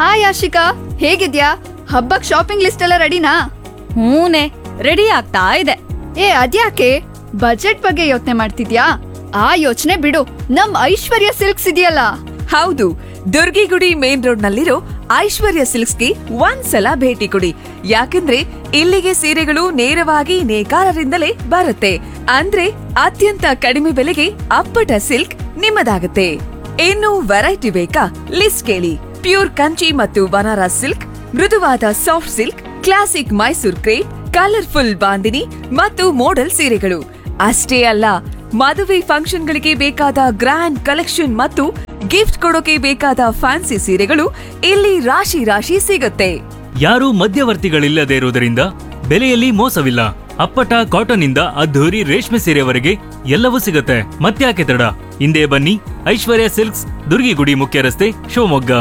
hi Ashika ಹೇಗಿದ್ಯಾ ಹಬ್ಬಕ್ shopping list ಎಲ್ಲ ರೆಡಿನಾ ಹೂನೆ ರೆಡಿ ಆಗ್ತಾ ಇದೆ ಏ ಅದ್ಯಾಕೆ ಬಜೆಟ್ ಬಗ್ಗೆ ಯೋಚನೆ ಮಾಡ್ತಿದ್ಯಾ ಆ ಯೋಚನೆ ಬಿಡು ನಮ್ ಐಶ್ವರ್ಯ ಸಿಲ್ಕ್ಸ್ ಇದೆಯಲ್ಲ ಹೌದು ದುರ್ಗಿಗುಡಿ ಮೇನ್ ರೋಡ್ ನಲ್ಲಿರೋ ಐಶ್ವರ್ಯ ಸಿಲ್ಕ್ಸ್ಗೆ ಒಂದ್ಸಲ ಭೇಟಿ ಕೊಡಿ ಯಾಕಂದ್ರೆ ಇಲ್ಲಿಗೆ ಸೀರೆಗಳು ನೇರವಾಗಿ ನೇಕಾರರಿಂದಲೇ ಬರುತ್ತೆ ಅಂದ್ರೆ ಅತ್ಯಂತ ಕಡಿಮೆ ಬೆಲೆಗೆ ಅಪ್ಪಟ ಸಿಲ್ಕ್ ನಿಮ್ಮದಾಗುತ್ತೆ ಇನ್ನು ವೆರೈಟಿ ಬೇಕಾ ಲಿಸ್ಟ್ ಕೇಳಿ ಪ್ಯೂರ್ ಕಂಚಿ ಮತ್ತು ಬನಾರಸ್ ಸಿಲ್ಕ್ ಮೃದುವಾದ soft silk classic Mysore crepe colourful bandhani ಮತ್ತು ಮೋಡಲ್ ಸೀರೆಗಳು ಅಷ್ಟೇ ಅಲ್ಲ ಮದುವೆ ಫಂಕ್ಷನ್ಗಳಿಗೆ ಬೇಕಾದ ಗ್ರ್ಯಾಂಡ್ ಕಲೆಕ್ಷನ್ ಮತ್ತು ಗಿಫ್ಟ್ ಕೊಡೋಕೆ ಬೇಕಾದ ಫ್ಯಾನ್ಸಿ ಸೀರೆಗಳು ಇಲ್ಲಿ ರಾಶಿ ರಾಶಿ ಸಿಗುತ್ತೆ ಯಾರೂ ಮಧ್ಯವರ್ತಿಗಳಿಲ್ಲದೆ ಇರುವುದರಿಂದ ಬೆಲೆಯಲ್ಲಿ ಮೋಸವಿಲ್ಲ ಅಪ್ಪಟ ಕಾಟನ್ ಇಂದ ಅದ್ಧೂರಿ ರೇಷ್ಮೆ ಸೀರೆವರೆಗೆ ಎಲ್ಲವೂ ಸಿಗುತ್ತೆ ಮತ್ತ್ಯಾಕೆ ತಡ ಹಿಂದೆ ಬನ್ನಿ ಐಶ್ವರ್ಯ ಸಿಲ್ಕ್ಸ್ ದುರ್ಗಿಗುಡಿ ಮುಖ್ಯ ರಸ್ತೆ ಶಿವಮೊಗ್ಗ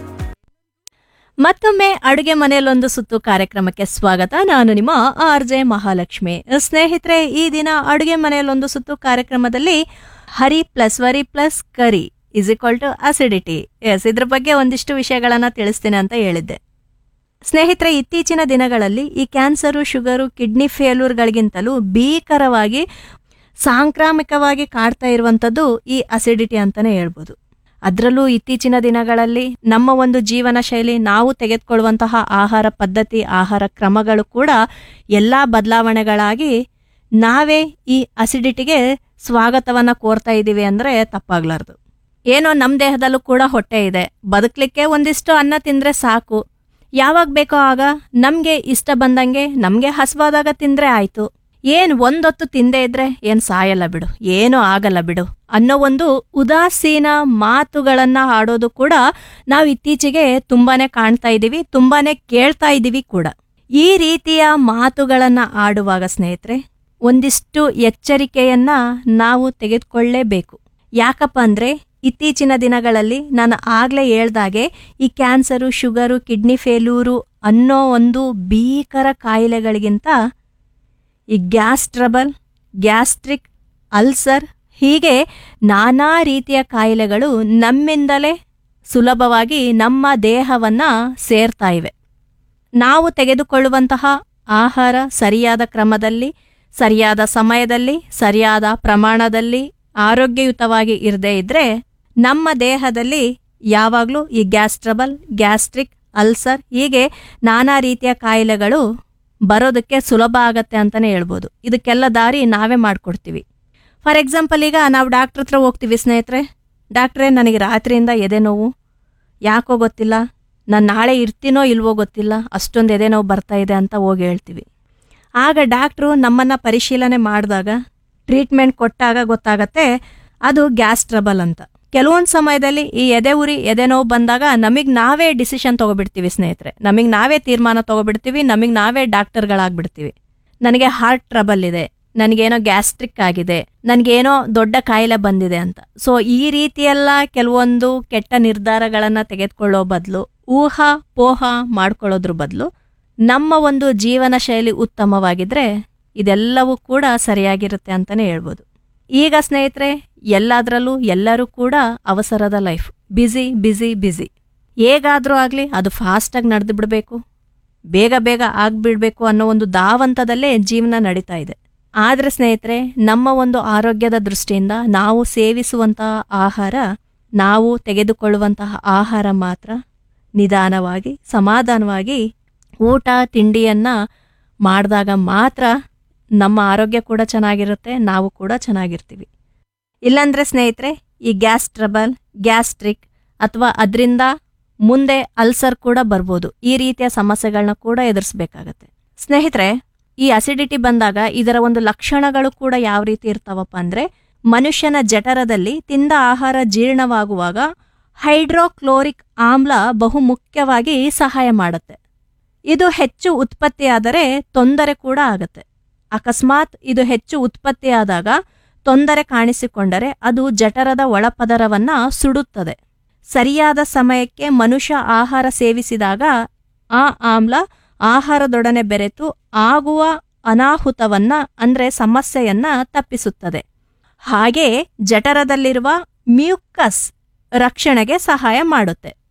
ಮತ್ತೊಮ್ಮೆ ಅಡುಗೆ ಮನೆಯಲ್ಲೊಂದು ಸುತ್ತು ಕಾರ್ಯಕ್ರಮಕ್ಕೆ ಸ್ವಾಗತ ನಾನು ನಿಮ್ಮ ಆರ್ ಜೆ ಮಹಾಲಕ್ಷ್ಮಿ ಸ್ನೇಹಿತರೆ ಈ ದಿನ ಅಡುಗೆ ಮನೆಯಲ್ಲೊಂದು ಸುತ್ತು ಕಾರ್ಯಕ್ರಮದಲ್ಲಿ hurry plus worry plus curry is equal to acidity yes ಇದ್ರ ಬಗ್ಗೆ ಒಂದಿಷ್ಟು ವಿಷಯಗಳನ್ನ ತಿಳಿಸ್ತೀನಿ ಅಂತ ಹೇಳಿದ್ದೆ ಸ್ನೇಹಿತರೆ ಇತ್ತೀಚಿನ ದಿನಗಳಲ್ಲಿ ಈ ಕ್ಯಾನ್ಸರು ಶುಗರು ಕಿಡ್ನಿ ಫೇಲ್ಯೂರ್ಗಳಿಗಿಂತಲೂ ಭೀಕರವಾಗಿ ಸಾಂಕ್ರಾಮಿಕವಾಗಿ ಕಾಡ್ತಾ ಇರುವಂಥದ್ದು ಈ ಅಸಿಡಿಟಿ ಅಂತಾನೆ ಹೇಳ್ಬೋದು ಅದರಲ್ಲೂ ಇತ್ತೀಚಿನ ದಿನಗಳಲ್ಲಿ ನಮ್ಮ ಒಂದು ಜೀವನ ಶೈಲಿ ನಾವು ತೆಗೆದುಕೊಳ್ಳುವಂತಹ ಆಹಾರ ಪದ್ಧತಿ ಆಹಾರ ಕ್ರಮಗಳು ಕೂಡ ಎಲ್ಲ ಬದಲಾವಣೆಗಳಾಗಿ ನಾವೇ ಈ ಅಸಿಡಿಟಿಗೆ ಸ್ವಾಗತವನ್ನ ಕೋರ್ತಾ ಇದ್ದೀವಿ ಅಂದರೆ ತಪ್ಪಾಗ್ಲಾರ್ದು ಏನೋ ನಮ್ಮ ದೇಹದಲ್ಲೂ ಕೂಡ ಹೊಟ್ಟೆ ಇದೆ ಬದುಕಲಿಕ್ಕೆ ಒಂದಿಷ್ಟು ಅನ್ನ ತಿಂದರೆ ಸಾಕು ಯಾವಾಗ ಬೇಕೋ ಆಗ ನಮಗೆ ಇಷ್ಟ ಬಂದಂಗೆ ನಮಗೆ ಹಸುವಾದಾಗ ತಿಂದರೆ ಆಯಿತು ಏನು ಒಂದೊತ್ತು ತಿಂದೇ ಇದ್ರೆ ಏನು ಸಾಯಲ್ಲ ಬಿಡು ಏನೂ ಆಗಲ್ಲ ಬಿಡು ಅನ್ನೋ ಒಂದು ಉದಾಸೀನ ಮಾತುಗಳನ್ನ ಆಡೋದು ಕೂಡ ನಾವು ಇತ್ತೀಚೆಗೆ ತುಂಬಾನೇ ಕಾಣ್ತಾ ಇದ್ದೀವಿ ತುಂಬಾನೇ ಕೇಳ್ತಾ ಇದ್ದೀವಿ ಕೂಡ ಈ ರೀತಿಯ ಮಾತುಗಳನ್ನ ಆಡುವಾಗ ಸ್ನೇಹಿತರೆ ಒಂದಿಷ್ಟು ಎಚ್ಚರಿಕೆಯನ್ನ ನಾವು ತೆಗೆದುಕೊಳ್ಳೇಬೇಕು ಯಾಕಪ್ಪ ಅಂದ್ರೆ ಇತ್ತೀಚಿನ ದಿನಗಳಲ್ಲಿ ನಾನು ಆಗ್ಲೇ ಹೇಳ್ದಾಗೆ ಈ ಕ್ಯಾನ್ಸರು ಶುಗರು ಕಿಡ್ನಿ ಫೇಲ್ಯೂರು ಅನ್ನೋ ಒಂದು ಭೀಕರ ಕಾಯಿಲೆಗಳಿಗಿಂತ ಈ ಗ್ಯಾಸ್ ಟ್ರಬಲ್ ಗ್ಯಾಸ್ಟ್ರಿಕ್ ಅಲ್ಸರ್ ಹೀಗೆ ನಾನಾ ರೀತಿಯ ಕಾಯಿಲೆಗಳು ನಮ್ಮಿಂದಲೇ ಸುಲಭವಾಗಿ ನಮ್ಮ ದೇಹವನ್ನ ಸೇರ್ತಾ ಇವೆ ನಾವು ತೆಗೆದುಕೊಳ್ಳುವಂತಹ ಆಹಾರ ಸರಿಯಾದ ಕ್ರಮದಲ್ಲಿ ಸರಿಯಾದ ಸಮಯದಲ್ಲಿ ಸರಿಯಾದ ಪ್ರಮಾಣದಲ್ಲಿ ಆರೋಗ್ಯಯುತವಾಗಿ ಇರದೇ ಇದ್ರೆ ನಮ್ಮ ದೇಹದಲ್ಲಿ ಯಾವಾಗಲೂ ಈ ಗ್ಯಾಸ್ ಟ್ರಬಲ್ ಗ್ಯಾಸ್ಟ್ರಿಕ್ ಅಲ್ಸರ್ ಹೀಗೆ ನಾನಾ ರೀತಿಯ ಕಾಯಿಲೆಗಳು ಬರೋದಕ್ಕೆ ಸುಲಭ ಆಗತ್ತೆ ಅಂತಲೇ ಹೇಳ್ಬೋದು ಇದಕ್ಕೆಲ್ಲ ದಾರಿ ನಾವೇ ಮಾಡಿಕೊಡ್ತೀವಿ ಫಾರ್ ಎಕ್ಸಾಂಪಲ್ ಈಗ ನಾವು ಡಾಕ್ಟ್ರ್ ಹತ್ರ ಹೋಗ್ತೀವಿ ಸ್ನೇಹಿತರೆ ಡಾಕ್ಟ್ರೇ ನನಗೆ ರಾತ್ರಿಯಿಂದ ಎದೆ ನೋವು ಯಾಕೋ ಗೊತ್ತಿಲ್ಲ ನಾನು ನಾಳೆ ಇರ್ತೀನೋ ಇಲ್ವೋ ಗೊತ್ತಿಲ್ಲ ಅಷ್ಟೊಂದು ಎದೆ ನೋವು ಬರ್ತಾ ಇದೆ ಅಂತ ಹೋಗಿ ಹೇಳ್ತೀವಿ ಆಗ ಡಾಕ್ಟ್ರು ನಮ್ಮನ್ನು ಪರಿಶೀಲನೆ ಮಾಡಿದಾಗ ಟ್ರೀಟ್ಮೆಂಟ್ ಕೊಟ್ಟಾಗ ಗೊತ್ತಾಗತ್ತೆ ಅದು ಗ್ಯಾಸ್ ಟ್ರಬಲ್ ಅಂತ ಕೆಲವೊಂದು ಸಮಯದಲ್ಲಿ ಈ ಎದೆ ಉರಿ ಎದೆ ನೋವು ಬಂದಾಗ ನಮಗೆ ನಾವೇ ಡಿಸಿಷನ್ ತಗೊಬಿಡ್ತೀವಿ ಸ್ನೇಹಿತರೆ ನಮಗೆ ನಾವೇ ತೀರ್ಮಾನ ತಗೊಬಿಡ್ತೀವಿ ನಮಗೆ ನಾವೇ ಡಾಕ್ಟರ್ಗಳಾಗ್ಬಿಡ್ತೀವಿ ನನಗೆ ಹಾರ್ಟ್ ಟ್ರಬಲ್ ಇದೆ ನನಗೇನೋ ಗ್ಯಾಸ್ಟ್ರಿಕ್ ಆಗಿದೆ ನನಗೇನೋ ದೊಡ್ಡ ಕಾಯಿಲೆ ಬಂದಿದೆ ಅಂತ ಸೊ ಈ ರೀತಿಯೆಲ್ಲ ಕೆಲವೊಂದು ಕೆಟ್ಟ ನಿರ್ಧಾರಗಳನ್ನು ತೆಗೆದುಕೊಳ್ಳೋ ಬದಲು ಊಹಾ ಪೋಹ ಮಾಡ್ಕೊಳ್ಳೋದ್ರ ಬದಲು ನಮ್ಮ ಒಂದು ಜೀವನ ಶೈಲಿ ಉತ್ತಮವಾಗಿದ್ರೆ ಇದೆಲ್ಲವೂ ಕೂಡ ಸರಿಯಾಗಿರುತ್ತೆ ಅಂತಲೇ ಹೇಳ್ಬೋದು ಈಗ ಸ್ನೇಹಿತರೆ ಎಲ್ಲದರಲ್ಲೂ ಎಲ್ಲರೂ ಕೂಡ ಅವಸರದ ಲೈಫ್ ಬ್ಯುಸಿ ಬ್ಯುಸಿ ಬ್ಯುಸಿ ಹೇಗಾದರೂ ಆಗಲಿ ಅದು ಫಾಸ್ಟಾಗಿ ನಡೆದು ಬಿಡಬೇಕು ಬೇಗ ಬೇಗ ಆಗ್ಬಿಡ್ಬೇಕು ಅನ್ನೋ ಒಂದು ಧಾವಂತದಲ್ಲೇ ಜೀವನ ನಡೀತಾ ಇದೆ ಆದರೆ ಸ್ನೇಹಿತರೆ ನಮ್ಮ ಒಂದು ಆರೋಗ್ಯದ ದೃಷ್ಟಿಯಿಂದ ನಾವು ಸೇವಿಸುವಂತಹ ಆಹಾರ ನಾವು ತೆಗೆದುಕೊಳ್ಳುವಂತಹ ಆಹಾರ ಮಾತ್ರ ನಿಧಾನವಾಗಿ ಸಮಾಧಾನವಾಗಿ ಊಟ ತಿಂಡಿಯನ್ನ ಮಾಡಿದಾಗ ಮಾತ್ರ ನಮ್ಮ ಆರೋಗ್ಯ ಕೂಡ ಚೆನ್ನಾಗಿರುತ್ತೆ ನಾವು ಕೂಡ ಚೆನ್ನಾಗಿರ್ತೀವಿ ಇಲ್ಲಾಂದ್ರೆ ಸ್ನೇಹಿತರೆ ಈ ಗ್ಯಾಸ್ ಟ್ರಬಲ್ ಗ್ಯಾಸ್ಟ್ರಿಕ್ ಅಥವಾ ಅದರಿಂದ ಮುಂದೆ ಅಲ್ಸರ್ ಕೂಡ ಬರ್ಬೋದು ಈ ರೀತಿಯ ಸಮಸ್ಯೆಗಳನ್ನ ಕೂಡ ಎದುರಿಸ್ಬೇಕಾಗತ್ತೆ ಸ್ನೇಹಿತರೆ ಈ ಅಸಿಡಿಟಿ ಬಂದಾಗ ಇದರ ಒಂದು ಲಕ್ಷಣಗಳು ಕೂಡ ಯಾವ ರೀತಿ ಇರ್ತಾವಪ್ಪ ಅಂದ್ರೆ ಮನುಷ್ಯನ ಜಠರದಲ್ಲಿ ತಿಂದ ಆಹಾರ ಜೀರ್ಣವಾಗುವಾಗ ಹೈಡ್ರೋಕ್ಲೋರಿಕ್ ಆಮ್ಲ ಬಹು ಮುಖ್ಯವಾಗಿ ಸಹಾಯ ಮಾಡುತ್ತೆ ಇದು ಹೆಚ್ಚು ಉತ್ಪತ್ತಿಯಾದರೆ ತೊಂದರೆ ಕೂಡ ಆಗತ್ತೆ ಅಕಸ್ಮಾತ್ ಇದು ಹೆಚ್ಚು ಉತ್ಪತ್ತಿಯಾದಾಗ ತೊಂದರೆ ಕಾಣಿಸಿಕೊಂಡರೆ ಅದು ಜಠರದ ಒಳಪದರವನ್ನ ಸುಡುತ್ತದೆ ಸರಿಯಾದ ಸಮಯಕ್ಕೆ ಮನುಷ್ಯ ಆಹಾರ ಸೇವಿಸಿದಾಗ ಆ ಆಮ್ಲ ಆಹಾರದೊಡನೆ ಬೆರೆತು ಆಗುವ ಅನಾಹುತವನ್ನ ಅಂದ್ರೆ ಸಮಸ್ಯೆಯನ್ನ ತಪ್ಪಿಸುತ್ತದೆ ಹಾಗೆ ಜಠರದಲ್ಲಿರುವ ಮ್ಯೂಕಸ್ ರಕ್ಷಣೆಗೆ ಸಹಾಯ ಮಾಡುತ್ತೆ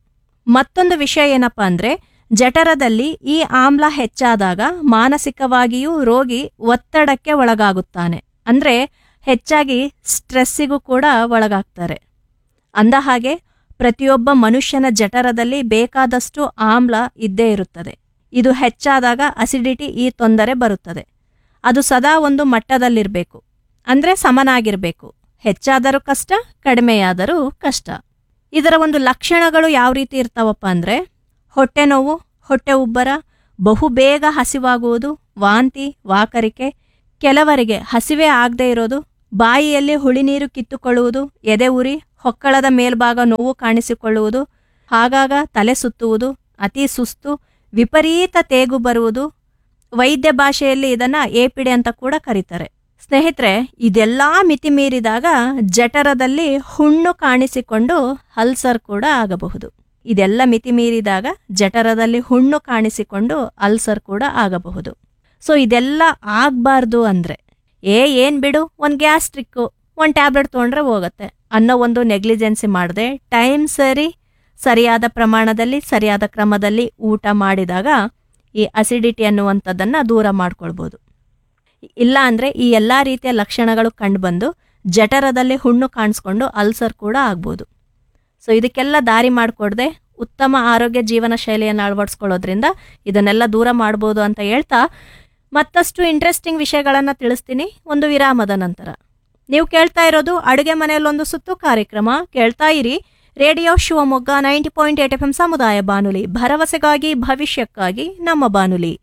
ಮತ್ತೊಂದು ವಿಷಯ ಏನಪ್ಪಾ ಅಂದ್ರೆ ಜಠರದಲ್ಲಿ ಈ ಆಮ್ಲ ಹೆಚ್ಚಾದಾಗ ಮಾನಸಿಕವಾಗಿಯೂ ರೋಗಿ ಒತ್ತಡಕ್ಕೆ ಒಳಗಾಗುತ್ತಾನೆ ಅಂದ್ರೆ ಹೆಚ್ಚಾಗಿ ಸ್ಟ್ರೆಸ್ಸಿಗೂ ಕೂಡ ಒಳಗಾಗ್ತಾರೆ ಅಂದ ಹಾಗೆ ಪ್ರತಿಯೊಬ್ಬ ಮನುಷ್ಯನ ಜಠರದಲ್ಲಿ ಬೇಕಾದಷ್ಟು ಆಮ್ಲ ಇದ್ದೇ ಇರುತ್ತದೆ ಇದು ಹೆಚ್ಚಾದಾಗ ಅಸಿಡಿಟಿ ಈ ತೊಂದರೆ ಬರುತ್ತದೆ ಅದು ಸದಾ ಒಂದು ಮಟ್ಟದಲ್ಲಿರಬೇಕು ಅಂದ್ರೆ ಸಮನಾಗಿರಬೇಕು ಹೆಚ್ಚಾದರೂ ಕಷ್ಟ ಕಡಿಮೆಯಾದರೂ ಕಷ್ಟ ಇದರ ಒಂದು ಲಕ್ಷಣಗಳು ಯಾವ ರೀತಿ ಇರ್ತಾವಪ್ಪ ಅಂದ್ರೆ ಹೊಟ್ಟೆ ನೋವು ಹೊಟ್ಟೆ ಉಬ್ಬರ ಬಹು ಬೇಗ ಹಸಿವಾಗುವುದು ವಾಂತಿ ವಾಕರಿಕೆ ಕೆಲವರಿಗೆ ಹಸಿವೆ ಆಗದೇ ಇರೋದು ಬಾಯಿಯಲ್ಲಿ ಹುಳಿನೀರು ಕಿತ್ತುಕೊಳ್ಳುವುದು ಎದೆ ಉರಿ ಹೊಕ್ಕಳದ ಮೇಲ್ಭಾಗ ನೋವು ಕಾಣಿಸಿಕೊಳ್ಳುವುದು ಆಗಾಗ ತಲೆ ಸುತ್ತುವುದು ಅತಿ ಸುಸ್ತು ವಿಪರೀತ ತೇಗು ಬರುವುದು ವೈದ್ಯ ಭಾಷೆಯಲ್ಲಿ ಇದನ್ನ ಏಪಿಡೆ ಅಂತ ಕೂಡ ಕರೀತಾರೆ ಸ್ನೇಹಿತರೆ ಇದೆಲ್ಲಾ ಮಿತಿ ಮೀರಿದಾಗ ಜಠರದಲ್ಲಿ ಹುಣ್ಣು ಕಾಣಿಸಿಕೊಂಡು ಅಲ್ಸರ್ ಕೂಡ ಆಗಬಹುದು ಇದೆಲ್ಲ ಮಿತಿ ಮೀರಿದಾಗ ಜಠರದಲ್ಲಿ ಹುಣ್ಣು ಕಾಣಿಸಿಕೊಂಡು ಅಲ್ಸರ್ ಕೂಡ ಆಗಬಹುದು ಸೊ ಇದೆಲ್ಲ ಆಗ್ಬಾರ್ದು ಅಂದ್ರೆ ಏ ಏನ್ ಬಿಡು ಒಂದ್ ಗ್ಯಾಸ್ಟ್ರಿಕ್ಕು ಒಂದ್ ಟ್ಯಾಬ್ಲೆಟ್ ತೊಗೊಂಡ್ರೆ ಹೋಗತ್ತೆ ಅನ್ನೋ ಒಂದು ನೆಗ್ಲಿಜೆನ್ಸಿ ಮಾಡದೆ ಟೈಮ್ ಸರಿ ಸರಿಯಾದ ಪ್ರಮಾಣದಲ್ಲಿ ಸರಿಯಾದ ಕ್ರಮದಲ್ಲಿ ಊಟ ಮಾಡಿದಾಗ ಈ ಅಸಿಡಿಟಿ ಅನ್ನುವಂಥದ್ದನ್ನ ದೂರ ಮಾಡ್ಕೊಳ್ಬೋದು ಇಲ್ಲ ಅಂದ್ರೆ ಈ ಎಲ್ಲಾ ರೀತಿಯ ಲಕ್ಷಣಗಳು ಕಂಡುಬಂದು ಜಠರದಲ್ಲಿ ಹುಣ್ಣು ಕಾಣಿಸ್ಕೊಂಡು ಅಲ್ಸರ್ ಕೂಡ ಆಗ್ಬೋದು ಸೊ ಇದಕ್ಕೆಲ್ಲ ದಾರಿ ಮಾಡಿಕೊಡ್ದೆ ಉತ್ತಮ ಆರೋಗ್ಯ ಜೀವನ ಶೈಲಿಯನ್ನು ಅಳವಡಿಸ್ಕೊಳ್ಳೋದ್ರಿಂದ ಇದನ್ನೆಲ್ಲ ದೂರ ಮಾಡ್ಬೋದು ಅಂತ ಹೇಳ್ತಾ ಮತ್ತಷ್ಟು ಇಂಟ್ರೆಸ್ಟಿಂಗ್ ವಿಷಯಗಳನ್ನು ತಿಳಿಸ್ತೀನಿ ಒಂದು ವಿರಾಮದ ನಂತರ ನೀವು ಕೇಳ್ತಾ ಇರೋದು ಅಡುಗೆ ಮನೆಯಲ್ಲೊಂದು ಸುತ್ತು ಕಾರ್ಯಕ್ರಮ ಕೇಳ್ತಾ ಇರಿ radio Shivamogga ninety point eight F M ಸಮುದಾಯ ಬಾನುಲಿ ಭರವಸೆಗಾಗಿ ಭವಿಷ್ಯಕ್ಕಾಗಿ ನಮ್ಮ ಬಾನುಲಿ